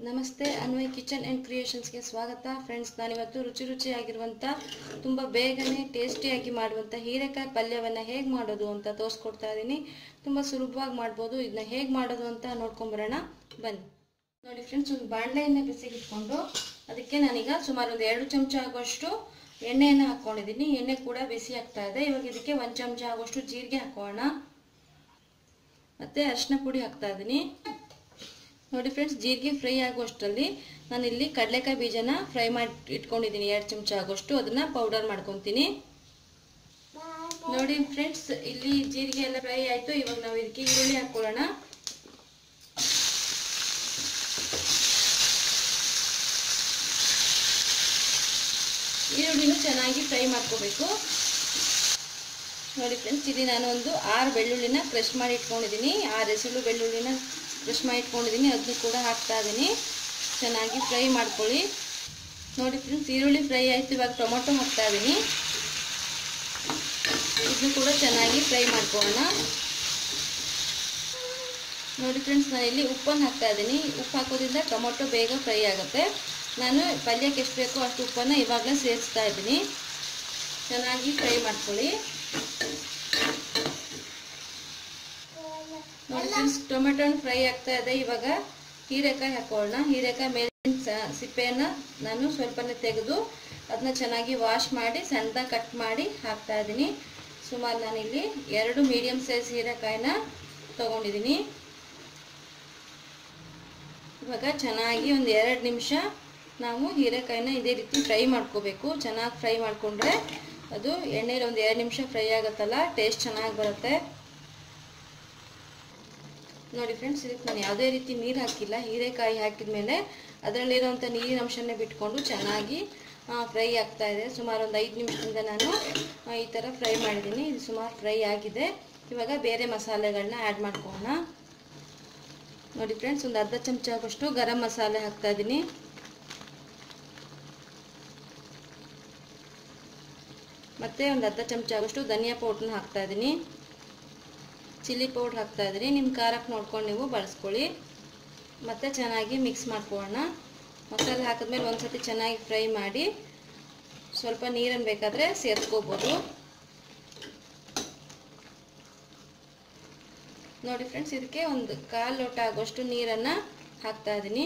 ನಮಸ್ತೆ ಅನ್ವಯ್ kitchen and ಕ್ರಿಯೇಷನ್ಸ್ಗೆ ಸ್ವಾಗತ friends ನಾನಿವತ್ತು ರುಚಿ ರುಚಿಯಾಗಿರುವಂಥ ತುಂಬ ಬೇಗನೆ ಟೇಸ್ಟಿಯಾಗಿ ಮಾಡುವಂಥ ಹೀರೆಕಾಯಿ ಪಲ್ಯವನ್ನು ಹೇಗೆ ಮಾಡೋದು ಅಂತ ತೋರಿಸ್ಕೊಡ್ತಾ ಇದ್ದೀನಿ ತುಂಬ ಸುಲಭವಾಗಿ ಮಾಡ್ಬೋದು ಇದನ್ನ ಹೇಗೆ ಮಾಡೋದು ಅಂತ ನೋಡ್ಕೊಂಬರೋಣ ಬನ್ನಿ ನೋಡಿ ಫ್ರೆಂಡ್ಸ್ ಒಂದು ಬಾಣಲೆಯನ್ನು ಬಿಸಿಗೆ ಇಟ್ಕೊಂಡು ಅದಕ್ಕೆ ನಾನೀಗ ಸುಮಾರು ಒಂದು ಎರಡು ಚಮಚ ಆಗುವಷ್ಟು ಎಣ್ಣೆಯನ್ನು ಹಾಕ್ಕೊಂಡಿದ್ದೀನಿ ಎಣ್ಣೆ ಕೂಡ ಬಿಸಿ ಆಗ್ತಾ ಇದೆ ಇವಾಗ ಇದಕ್ಕೆ ಒಂದು ಚಮಚ ಆಗುವಷ್ಟು ಜೀರಿಗೆ ಹಾಕೋಣ ಮತ್ತು ಅರಿಶಿನ ಪುಡಿ ಹಾಕ್ತಾ ಇದ್ದೀನಿ ನೋಡಿ ಫ್ರೆಂಡ್ಸ್ ಜೀರಿಗೆ ಫ್ರೈ ಆಗುವಷ್ಟರಲ್ಲಿ ನಾನು ಇಲ್ಲಿ ಕಡಲೆಕಾಯಿ ಬೀಜನ ಫ್ರೈ ಮಾಡಿ ಇಟ್ಕೊಂಡಿದ್ದೀನಿ ಎರಡು ಚಮಚ ಆಗೋಷ್ಟು ಅದನ್ನ ಪೌಡರ್ ಮಾಡ್ಕೊತೀನಿ ನೋಡಿ ಫ್ರೆಂಡ್ಸ್ ಇಲ್ಲಿ ಜೀರಿಗೆ ಎಲ್ಲ ಫ್ರೈ ಆಯಿತು ಇವಾಗ ನಾವು ಇದಕ್ಕೆ ಈರುಳ್ಳಿ ಹಾಕ್ಕೊಳ್ಳೋಣ ಈರುಳ್ಳಿನೂ ಚೆನ್ನಾಗಿ ಫ್ರೈ ಮಾಡ್ಕೋಬೇಕು ನೋಡಿ ಫ್ರೆಂಡ್ಸ್ ಇಲ್ಲಿ ನಾನು ಒಂದು ಆರು ಬೆಳ್ಳುಳ್ಳಿನ ಕ್ರಶ್ ಮಾಡಿ ಇಟ್ಕೊಂಡಿದ್ದೀನಿ ಆರು ಎಸಳು ಬೆಳ್ಳುಳ್ಳಿನ ಕ್ರಶ್ ಮಾಡಿ ಇಟ್ಕೊಂಡಿದ್ದೀನಿ ಅದನ್ನು ಕೂಡ ಹಾಕ್ತಾ ಇದ್ದೀನಿ ಚೆನ್ನಾಗಿ ಫ್ರೈ ಮಾಡ್ಕೊಳ್ಳಿ ನೋಡಿ ಫ್ರೆಂಡ್ಸ್ ಈರುಳ್ಳಿ ಫ್ರೈ ಆಯಿತು ಇವಾಗ ಟೊಮೊಟೊ ಹಾಕ್ತಾ ಇದ್ದೀನಿ ಇದನ್ನು ಕೂಡ ಚೆನ್ನಾಗಿ ಫ್ರೈ ಮಾಡ್ಕೊಳ್ಳೋಣ ನೋಡಿ ಫ್ರೆಂಡ್ಸ್ ನಾನು ಇಲ್ಲಿ ಉಪ್ಪನ್ನು ಹಾಕ್ತಾ ಇದ್ದೀನಿ ಉಪ್ಪು ಹಾಕೋದ್ರಿಂದ ಟೊಮೊಟೊ ಬೇಗ ಫ್ರೈ ಆಗುತ್ತೆ ನಾನು ಪಲ್ಯಕ್ಕೆ ಎಷ್ಟು ಬೇಕೋ ಅಷ್ಟು ಉಪ್ಪನ್ನು ಇವಾಗಲೇ ಸೇರಿಸ್ತಾ ಇದ್ದೀನಿ ಚೆನ್ನಾಗಿ ಫ್ರೈ ಮಾಡ್ಕೊಳ್ಳಿ ನೋಡಿ ಫ್ರೆಂಡ್ಸ್ ಟೊಮೆಟೊ ಫ್ರೈ ಆಗ್ತಾ ಇದೆ ಇವಾಗ ಹೀರೆಕಾಯಿ ಹಾಕೊಳ್ಳೋಣ ಹೀರೆಕಾಯಿ ಮೇಲಿನ ಸಿಪ್ಪೆಯನ್ನು ನಾನು ಸ್ವಲ್ಪನೇ ತೆಗೆದು ಅದನ್ನ ಚೆನ್ನಾಗಿ ವಾಶ್ ಮಾಡಿ ಸಣ್ಣದಾಗಿ ಕಟ್ ಮಾಡಿ ಹಾಕ್ತಾ ಇದ್ದೀನಿ ಸುಮಾರು ನಾನಿಲ್ಲಿ ಎರಡು ಮೀಡಿಯಮ್ ಸೈಜ್ ಹೀರೆಕಾಯಿನ ತೊಗೊಂಡಿದ್ದೀನಿ ಇವಾಗ ಚೆನ್ನಾಗಿ ಒಂದು ಎರಡು ನಿಮಿಷ ನಾವು ಹೀರೆಕಾಯಿನ ಇದೇ ರೀತಿ ಫ್ರೈ ಮಾಡ್ಕೋಬೇಕು ಚೆನ್ನಾಗಿ ಫ್ರೈ ಮಾಡಿಕೊಂಡ್ರೆ ಅದು ಎಣ್ಣೆಲಿ ಒಂದು ಎರಡು ನಿಮಿಷ ಫ್ರೈ ಆಗುತ್ತಲ್ಲ ಟೇಸ್ಟ್ ಚೆನ್ನಾಗಿ ಬರುತ್ತೆ ನೋಡಿ ಫ್ರೆಂಡ್ಸ್ ಇದಕ್ಕೆ ನಾನು ಯಾವುದೇ ರೀತಿ ನೀರು ಹಾಕಿಲ್ಲ ಹೀರೆಕಾಯಿ ಹಾಕಿದ ಮೇಲೆ ಅದರಲ್ಲಿರೋಂಥ ನೀರಿನ ಅಂಶನೇ ಬಿಟ್ಕೊಂಡು ಚೆನ್ನಾಗಿ ಫ್ರೈ ಆಗ್ತಾ ಇದೆ ಸುಮಾರು ಒಂದು ಐದು ನಿಮಿಷದಿಂದ ನಾನು ಈ ಥರ ಫ್ರೈ ಮಾಡಿದ್ದೀನಿ ಇದು ಸುಮಾರು ಫ್ರೈ ಆಗಿದೆ ಇವಾಗ ಬೇರೆ ಮಸಾಲೆಗಳನ್ನ ಆ್ಯಡ್ ಮಾಡ್ಕೊಳ್ಳೋಣ ನೋಡಿ ಫ್ರೆಂಡ್ಸ್ ಒಂದು ಅರ್ಧ ಚಮಚ ಆಗೋಷ್ಟು ಗರಂ ಮಸಾಲೆ ಹಾಕ್ತಾ ಇದ್ದೀನಿ ಮತ್ತು ಒಂದು ಅರ್ಧ ಚಮಚ ಆಗೋಷ್ಟು ಧನಿಯಾ ಪೌಡ್ರನ್ನ ಹಾಕ್ತಾ ಇದ್ದೀನಿ ಚಿಲ್ಲಿ ಪೌಡ್ರ್ ಹಾಕ್ತಾ ಇದ್ದೀನಿ ನಿಮ್ಮ ಖಾರಕ್ಕೆ ನೋಡ್ಕೊಂಡು ನೀವು ಬಳಸ್ಕೊಳ್ಳಿ ಮತ್ತು ಚೆನ್ನಾಗಿ ಮಿಕ್ಸ್ ಮಾಡ್ಕೊಳ್ಳೋಣ ಮಸಾಲೆ ಹಾಕಿದ್ಮೇಲೆ ಒಂದು ಸತಿ ಚೆನ್ನಾಗಿ ಫ್ರೈ ಮಾಡಿ ಸ್ವಲ್ಪ ನೀರನ್ನು ಬೇಕಾದರೆ ಸೇರಿಸ್ಕೋಬೋದು ನೋಡಿ ಫ್ರೆಂಡ್ಸ್ ಇದಕ್ಕೆ ಒಂದು ಕಾಲು ಲೋಟ ಆಗೋಷ್ಟು ನೀರನ್ನು ಹಾಕ್ತಾ ಇದ್ದೀನಿ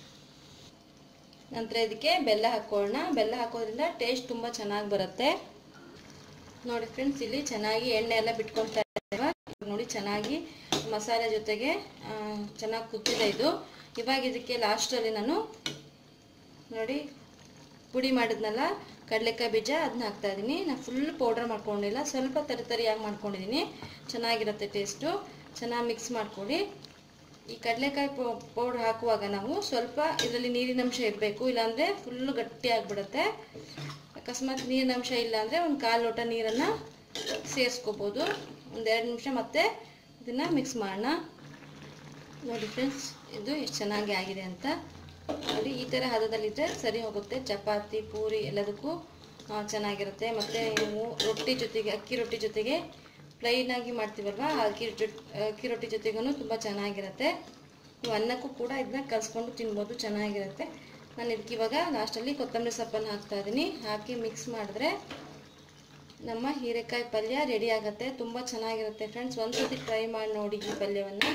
ನಂತರ ಇದಕ್ಕೆ ಬೆಲ್ಲ ಹಾಕ್ಕೊಳ್ಳೋಣ ಬೆಲ್ಲ ಹಾಕೋದ್ರಿಂದ ಟೇಸ್ಟ್ ತುಂಬ ಚೆನ್ನಾಗಿ ಬರುತ್ತೆ ನೋಡಿ ಫ್ರೆಂಡ್ಸ್ ಇಲ್ಲಿ ಚೆನ್ನಾಗಿ ಎಣ್ಣೆ ಎಲ್ಲ ಬಿಟ್ಕೊಳ್ತಾ ಇದ್ದೇವೆ ನೋಡಿ ಚೆನ್ನಾಗಿ ಮಸಾಲೆ ಜೊತೆಗೆ ಚೆನ್ನಾಗಿ ಕುದ್ದಿದೆ ಇದು ಇವಾಗ ಇದಕ್ಕೆ ಲಾಸ್ಟಲ್ಲಿ ನಾನು ನೋಡಿ ಪುಡಿ ಮಾಡಿದ್ನಲ್ಲ ಕಡಲೆಕಾಯಿ ಬೀಜ ಅದನ್ನ ಹಾಕ್ತಾ ಇದ್ದೀನಿ ನಾನು ಫುಲ್ ಪೌಡರ್ ಮಾಡ್ಕೊಂಡಿಲ್ಲ ಸ್ವಲ್ಪ ತರಿ ತರಿಯಾಗಿ ಮಾಡ್ಕೊಂಡಿದ್ದೀನಿ ಚೆನ್ನಾಗಿರುತ್ತೆ ಟೇಸ್ಟು ಚೆನ್ನಾಗಿ ಮಿಕ್ಸ್ ಮಾಡ್ಕೊಳ್ಳಿ ಈ ಕಡಲೆಕಾಯಿ ಪೌಡ್ರ್ ಹಾಕುವಾಗ ನಾವು ಸ್ವಲ್ಪ ಇದರಲ್ಲಿ ನೀರಿನ ಅಂಶ ಇರಬೇಕು ಇಲ್ಲಾಂದರೆ ಫುಲ್ಲು ಗಟ್ಟಿ ಆಗಿಬಿಡುತ್ತೆ ಅಕಸ್ಮಾತ್ ನೀರಿನ ಅಂಶ ಇಲ್ಲ ಅಂದರೆ ಒಂದು ಕಾಲು ಲೋಟ ನೀರನ್ನು ಸೇರಿಸ್ಕೋಬೋದು ಒಂದೆರಡು ನಿಮಿಷ ಮತ್ತೆ ಇದನ್ನು ಮಿಕ್ಸ್ ಮಾಡೋಣ ನೋಡಿ ಫ್ರೆಂಡ್ಸ್ ಇದು ಎಷ್ಟು ಚೆನ್ನಾಗಿ ಆಗಿದೆ ಅಂತ ನೋಡಿ ಈ ಥರ ಹದದಲ್ಲಿದ್ದರೆ ಸರಿ ಹೋಗುತ್ತೆ ಚಪಾತಿ ಪೂರಿ ಎಲ್ಲದಕ್ಕೂ ಚೆನ್ನಾಗಿರುತ್ತೆ ಮತ್ತು ನೀವು ರೊಟ್ಟಿ ಜೊತೆಗೆ ಅಕ್ಕಿ ರೊಟ್ಟಿ ಜೊತೆಗೆ ಪ್ಲೈನಾಗಿ ಮಾಡ್ತೀವಲ್ವ ಅಕ್ಕಿ ಅಕ್ಕಿ ರೊಟ್ಟಿ ಜೊತೆಗೂ ತುಂಬ ಚೆನ್ನಾಗಿರುತ್ತೆ ನೀವು ಅನ್ನಕ್ಕೂ ಕೂಡ ಇದನ್ನ ಕಲಿಸ್ಕೊಂಡು ತಿನ್ಬೋದು ಚೆನ್ನಾಗಿರುತ್ತೆ ನಾನು ಇದಕ್ಕೆ ಇವಾಗ ಲಾಸ್ಟಲ್ಲಿ ಕೊತ್ತಂಬರಿ ಸೊಪ್ಪನ್ನು ಹಾಕ್ತಾ ಇದ್ದೀನಿ ಹಾಕಿ ಮಿಕ್ಸ್ ಮಾಡಿದ್ರೆ ನಮ್ಮ ಹೀರೆಕಾಯಿ ಪಲ್ಯ ರೆಡಿ ಆಗುತ್ತೆ ತುಂಬ ಚೆನ್ನಾಗಿರುತ್ತೆ ಫ್ರೆಂಡ್ಸ್ ಒಂದು ಸತಿ ಟ್ರೈ ಮಾಡಿ ನೋಡಿ ಈ ಪಲ್ಯವನ್ನು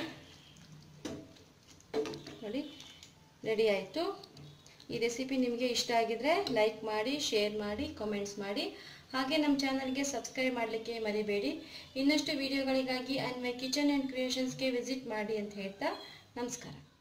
ನೋಡಿ ರೆಡಿ ಆಯಿತು ಈ ರೆಸಿಪಿ ನಿಮಗೆ ಇಷ್ಟ ಆಗಿದ್ರೆ ಲೈಕ್ ಮಾಡಿ ಶೇರ್ ಮಾಡಿ ಕಮೆಂಟ್ಸ್ ಮಾಡಿ ಹಾಗೆ ನಮ್ಮ ಚಾನಲ್ಗೆ ಸಬ್ಸ್ಕ್ರೈಬ್ ಮಾಡಲಿಕ್ಕೆ ಮರಿಬೇಡಿ ಇನ್ನಷ್ಟು ವಿಡಿಯೋಗಳಿಗಾಗಿ ಅನ್ವಯ್ ಕಿಚನ್ ಆ್ಯಂಡ್ ಕ್ರಿಯೇಷನ್ಸ್ಗೆ ವಿಸಿಟ್ ಮಾಡಿ ಅಂತ ಹೇಳ್ತಾ ನಮಸ್ಕಾರ